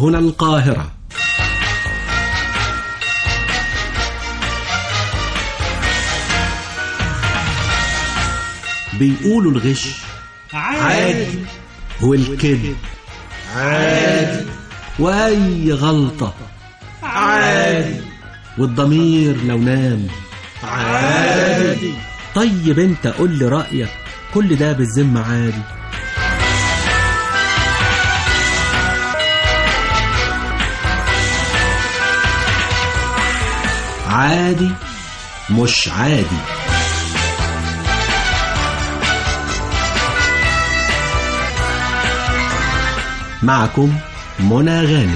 هنا القاهرة بيقولوا الغش عادي والكذب عادي وأي غلطة عادي والضمير لو نام عادي طيب انت قول لي رأيك كل ده بالذمة عادي عادي مش عادي معكم منى غانم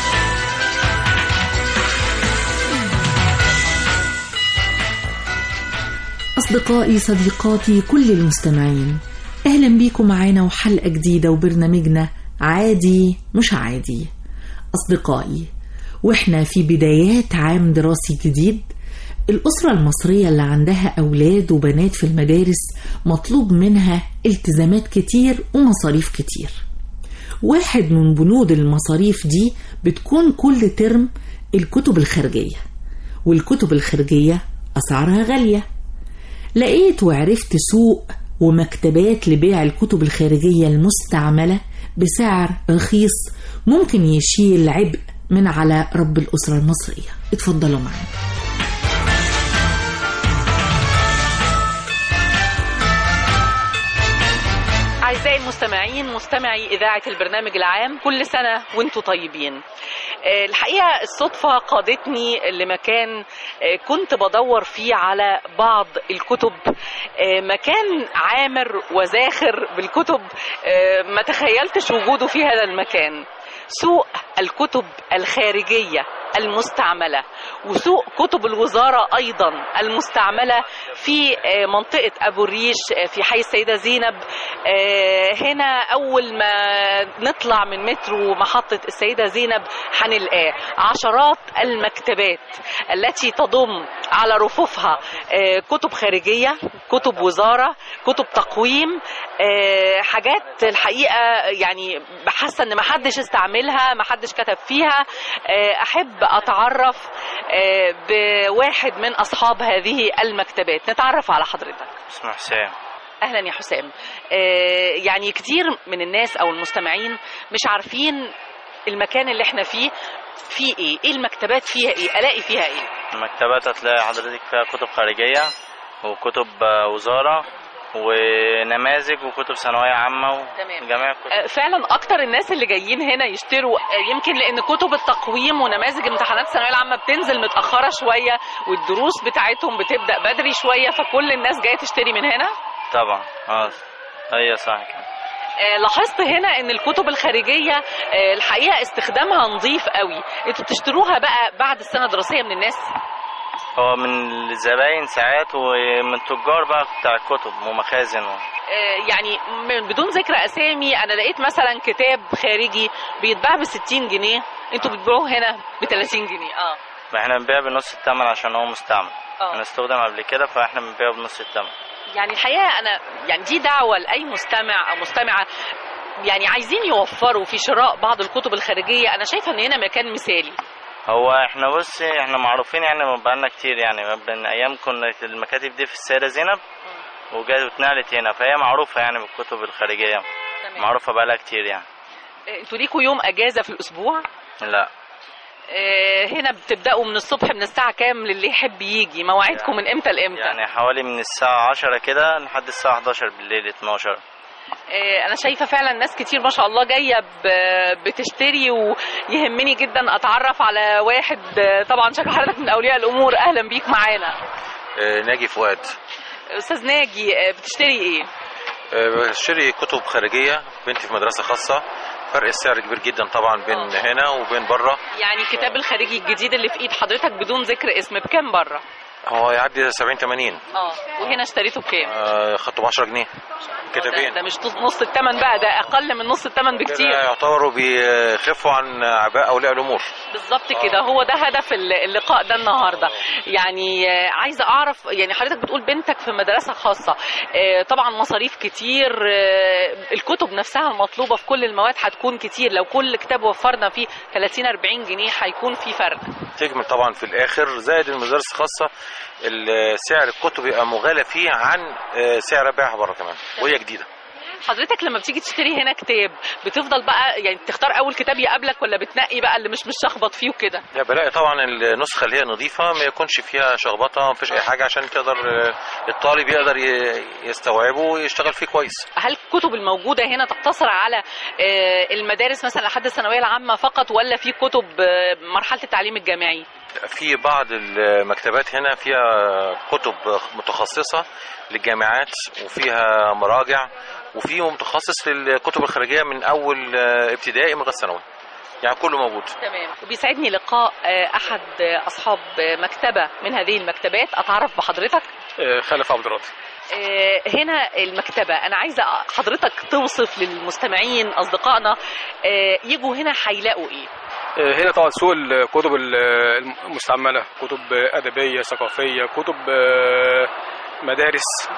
أصدقائي صديقاتي كل المستمعين أهلا بيكم معانا وحلقة جديدة وبرنامجنا عادي مش عادي أصدقائي وإحنا في بدايات عام دراسي جديد الأسرة المصرية اللي عندها أولاد وبنات في المدارس مطلوب منها التزامات كتير ومصاريف كتير واحد من بنود المصاريف دي بتكون كل ترم الكتب الخارجية والكتب الخارجية أسعارها غالية لقيت وعرفت سوق ومكتبات لبيع الكتب الخارجية المستعملة بسعر رخيص ممكن يشيل عبء من على رب الأسرة المصرية اتفضلوا معانا أعزائي المستمعين مستمعي إذاعة البرنامج العام كل سنة وانتم طيبين آه، الحقيقة الصدفة قادتني لمكان آه، كنت بدور فيه على بعض الكتب آه، مكان عامر وزاخر بالكتب آه، ما تخيلتش وجوده في هذا المكان سوق الكتب الخارجية المستعملة وسوق كتب الوزارة أيضا المستعملة في آه، منطقة أبو الريش آه، في حي السيدة زينب آه، هنا أول ما نطلع من مترو محطة السيدة زينب هنلقاه عشرات المكتبات التي تضم على رفوفها آه، كتب خارجية كتب وزارة كتب تقويم آه، حاجات الحقيقة يعني حاسة ان محدش استعملها محدش كتب فيها آه، احب اتعرف آه، بواحد من اصحاب هذه المكتبات نتعرف على حضرتك اسمه حسام اهلا يا حسام آه، يعني كتير من الناس او المستمعين مش عارفين المكان اللي احنا فيه فيه ايه ايه المكتبات فيها ايه الاقي فيها ايه المكتبات هتلاقي حضرتك فيها كتب خارجية وكتب آه، وزارة ونماذج وكتب ثانوية عامة تمام. وجميع الكتب آه، فعلا اكتر الناس اللي جايين هنا يشتروا آه، يمكن لان كتب التقويم ونماذج امتحانات الثانويه العامه بتنزل متاخره شويه والدروس بتاعتهم بتبدا بدري شويه فكل الناس جايه تشتري من هنا طبعا اه هي صح كده آه، لاحظت هنا ان الكتب الخارجيه آه، الحقيقه استخدامها نظيف قوي انتوا بتشتروها بقى بعد السنه الدراسيه من الناس هو من الزباين ساعات ومن تجار بقى بتاع الكتب ومخازن و... آه، يعني من بدون ذكر اسامي انا لقيت مثلا كتاب خارجي بيتباع ب 60 جنيه انتوا بتبيعوه هنا ب 30 جنيه اه ما احنا بنبيع بنص الثمن عشان هو مستعمل اه انا استخدم قبل كده فاحنا بنبيعه بنص الثمن يعني الحقيقه انا يعني دي دعوه لاي مستمع او مستمعه يعني عايزين يوفروا في شراء بعض الكتب الخارجيه انا شايفه ان هنا مكان مثالي هو احنا بص احنا معروفين يعني بقالنا كتير يعني من ايام كنا المكاتب دي في السيدة زينب وجات واتنقلت هنا فهي معروفة يعني بالكتب الخارجية تمام معروفة بقالها كتير يعني آه، انتوا ليكوا يوم اجازه في الاسبوع لا آه، هنا بتبداوا من الصبح من الساعه كام للي يحب يجي مواعيدكم من امتى لامتى يعني حوالي من الساعة 10 كده لحد الساعة 11 بالليل 12 آه، انا شايفه فعلا ناس كتير ما شاء الله جايه ب- بتشتري ويهمني جدا اتعرف على واحد آه، طبعا شكل حضرتك من اولياء الامور اهلا بيك معانا آه، ناجي فؤاد استاذ ناجي آه، بتشتري ايه آه، بشتري كتب خارجية بنتي في مدرسة خاصة فرق السعر كبير جدا طبعا بين هنا وبين بره يعني الكتاب الخارجي الجديد اللي في ايد حضرتك بدون ذكر اسم بكام بره هو يعدي 70 80 اه وهنا اشتريته بكام آه، خدته ب 10 جنيه ده, كتابين ده مش نص الثمن بقى ده اقل من نص الثمن بكتير كده يعتبروا بيخفوا عن اعباء اولياء الامور بالظبط كده هو ده هدف الل- اللقاء ده النهارده يعني آه، عايزه اعرف يعني حضرتك بتقول بنتك في مدرسه خاصه آه، طبعا مصاريف كتير آه، الكتب نفسها المطلوبه في كل المواد هتكون كتير لو كل كتاب وفرنا فيه 30 40 جنيه هيكون في فرق تكمل طبعا في الاخر زائد المدارس الخاصه ال- سعر الكتب يبقى مغالى فيه عن آه، سعر بيعها بره كمان وهي جديده حضرتك لما بتيجي تشتري هنا كتاب بتفضل بقى يعني تختار اول كتاب يقابلك ولا بتنقي بقى اللي مش مشخبط فيه وكده لا بلاقي طبعا النسخه اللي هي نظيفه ما يكونش فيها شخبطه ما فيش اي حاجه عشان تقدر آه، الطالب يقدر ي- يستوعبه ويشتغل فيه كويس هل الكتب الموجوده هنا تقتصر على آه، المدارس مثلا لحد الثانويه العامه فقط ولا في كتب آه، مرحله التعليم الجامعي في بعض المكتبات هنا فيها كتب متخصصه للجامعات وفيها مراجع وفي متخصص للكتب الخارجيه من اول آه، ابتدائي من لغايه ثانوي يعني كله موجود تمام وبيسعدني لقاء آه، احد آه، اصحاب آه، مكتبه من هذه المكتبات اتعرف بحضرتك خلف عبد الراضي آه، هنا المكتبة أنا عايزة حضرتك توصف للمستمعين أصدقائنا آه، يجوا هنا هيلاقوا إيه هنا طبعا سوق الكتب المستعملة كتب أدبية ثقافية كتب آه، مدارس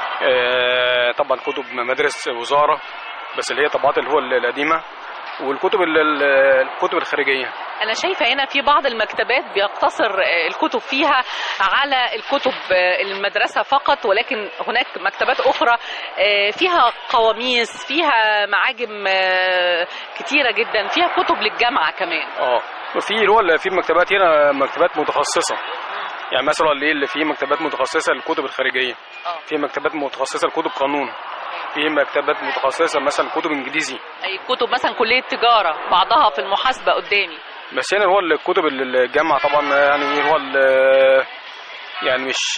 آه، طبعا كتب مدارس وزارة بس اللي هي طبعات اللي هو القديمة والكتب ال- ال- الكتب الخارجية أنا شايفة هنا في بعض المكتبات بيقتصر آه، الكتب فيها على الكتب آه، المدرسة فقط ولكن هناك مكتبات أخرى آه، فيها قواميس فيها معاجم آه، كتيرة جدا فيها كتب للجامعة كمان اه وفي اللي هو في مكتبات هنا مكتبات متخصصة يعني مثلا اللي اللي في مكتبات متخصصة للكتب الخارجية آه. في مكتبات متخصصة لكتب قانون في مكتبات متخصصة مثلا كتب انجليزي أي كتب مثلا كلية تجارة بعضها في المحاسبة قدامي بس هنا هو الكتب ال- الجامعة طبعا يعني هو ال- يعني مش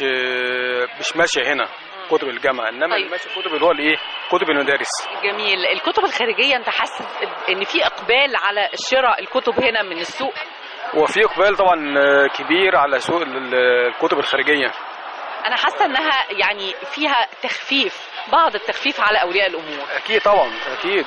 مش ماشية هنا كتب الجامعة انما طيب. اللي ماشي كتب اللي هو الايه كتب المدارس جميل الكتب الخارجية انت حاسس ان في اقبال على شراء الكتب هنا من السوق وفي اقبال طبعا كبير على سوق ال- الكتب الخارجية انا حاسة انها يعني فيها تخفيف بعض التخفيف على اولياء الامور اكيد طبعا اكيد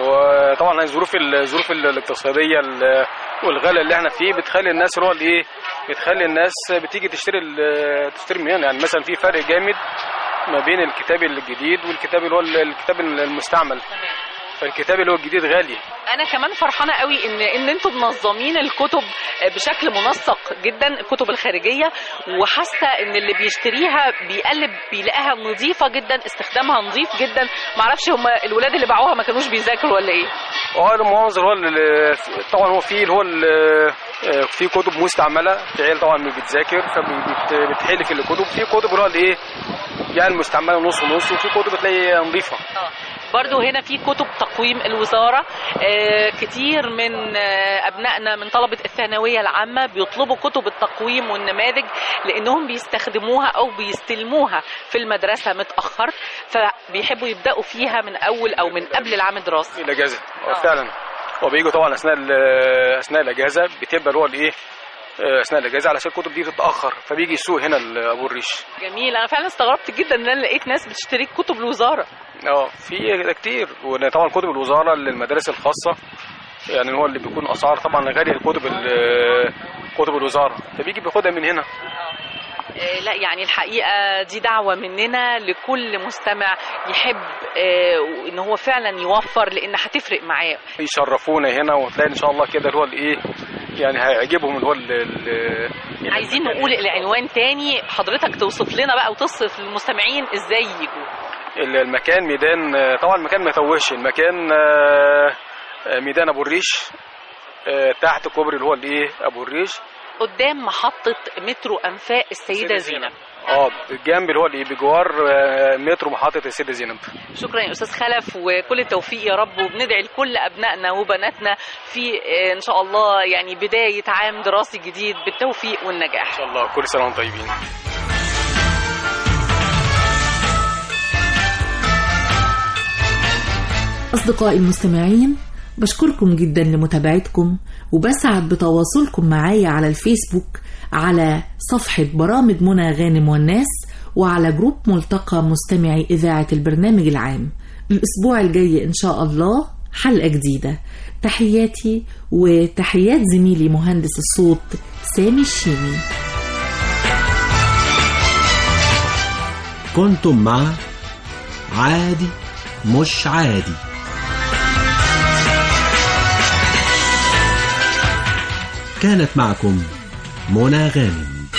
وطبعا الظروف الظروف الاقتصاديه ال- والغلاء اللي احنا فيه بتخلي الناس اللي هو الايه بتخلي الناس بتيجي تشتري ال- تشتري من هنا يعني مثلا في فرق جامد ما بين الكتاب الجديد والكتاب اللي هو الكتاب المستعمل فالكتاب اللي هو الجديد غالي انا كمان فرحانه قوي ان ان انتم منظمين الكتب بشكل منسق جدا الكتب الخارجيه وحاسه ان اللي بيشتريها بيقلب بيلاقيها نظيفه جدا استخدامها نظيف جدا معرفش هم الولاد اللي باعوها ما كانوش بيذاكروا ولا ايه اه المنظر هو ال- طبعا هو في اللي هو ال- في كتب مستعمله في عيال طبعا ما بتذاكر فبتحلك الكتب في كتب اللي هو الايه يعني مستعمله نص ونص وفي كتب بتلاقي نظيفه آه. برضو هنا في كتب تقويم الوزارة آه، كتير من آه، أبنائنا من طلبة الثانوية العامة بيطلبوا كتب التقويم والنماذج لأنهم بيستخدموها أو بيستلموها في المدرسة متأخر فبيحبوا يبدأوا فيها من أول أو من قبل العام الدراسي الاجازه اه فعلا وبيجوا طبعا اثناء ال- اثناء الاجازه بتبقى اللي هو الايه آه، اثناء الاجازه علشان الكتب دي تتاخر فبيجي السوق هنا ال- ابو الريش جميل أنا فعلا استغربت جدا إن أنا لقيت ناس بتشتري كتب الوزارة اه في ده كتير وطبعا كتب الوزاره للمدارس الخاصه يعني هو اللي بيكون اسعار طبعا غاليه كتب ال- كتب الوزاره فبيجي بياخدها من هنا آه، لا يعني الحقيقة دي دعوة مننا لكل مستمع يحب آه، ان هو فعلا يوفر لان هتفرق معاه يشرفونا هنا وتلاقي ان شاء الله كده اللي هو الايه يعني هيعجبهم اللي هو ال- ال- يعني عايزين نقول العنوان تاني حضرتك توصف لنا بقى وتصف للمستمعين ازاي يجوا ال- المكان ميدان طبعا المكان ما يتوهش المكان آه، آه، ميدان ابو الريش آه، تحت كوبري اللي هو الايه ابو الريش قدام محطة مترو أنفاق السيدة زينب اه جنب اللي هو الايه بجوار آه، مترو محطه السيده زينب شكرا يا أستاذ خلف وكل التوفيق يا رب وبندعي لكل أبنائنا وبناتنا في آه، إن شاء الله يعني بداية عام دراسي جديد بالتوفيق والنجاح ان شاء الله كل سنه وانتم طيبين أصدقائي المستمعين بشكركم جدا لمتابعتكم وبسعد بتواصلكم معايا على الفيسبوك على صفحة برامج منى غانم والناس وعلى جروب ملتقى مستمعي إذاعة البرنامج العام الأسبوع الجاي إن شاء الله حلقة جديدة تحياتي وتحيات زميلي مهندس الصوت سامي الشيمي كنتم مع عادي مش عادي كانت معكم منى غانم